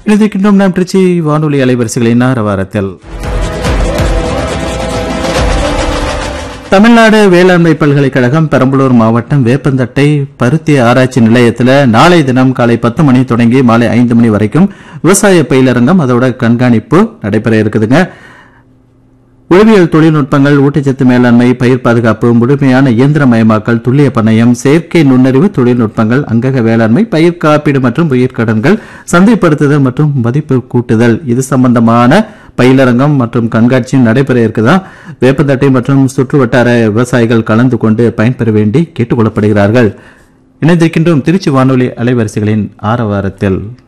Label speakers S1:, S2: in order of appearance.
S1: இணைந்திருக்கின்றோம் நாம் திருச்சி வானொலி அலைவரிசைகளின் ஆரவாரத்தில் தமிழ்நாடு வேளாண்மை பல்கலைக்கழகம் பெரம்பலூர் மாவட்டம் வேப்பந்தட்டை பருத்தி ஆராய்ச்சி நிலையத்தில் நாளை தினம் காலை பத்து மணி தொடங்கி மாலை ஐந்து மணி வரைக்கும் விவசாய பயிலரங்கம் அதோட கண்காணிப்பு நடைபெற இருக்குதுங்க உளவியல் தொழில்நுட்பங்கள் ஊட்டச்சத்து மேலாண்மை பயிர் பாதுகாப்பு முழுமையான இயந்திரமயமாக்கல் துல்லிய பண்ணையம் செயற்கை நுண்ணறிவு தொழில்நுட்பங்கள் அங்கக வேளாண்மை பயிர் காப்பீடு மற்றும் உயிர்க்கடன்கள் சந்தைப்படுத்துதல் மற்றும் மதிப்பு கூட்டுதல் இது சம்பந்தமான பயிலரங்கம் மற்றும் கண்காட்சியும் நடைபெற இருக்குதா வேப்பந்தட்டை மற்றும் சுற்று வட்டார விவசாயிகள் கலந்து கொண்டு பயன்பெற வேண்டி கேட்டுக் கொள்ளப்படுகிறார்கள் இணைந்திருக்கின்றோம் திருச்சி வானொலி அலைவரிசைகளின் ஆரவாரத்தில்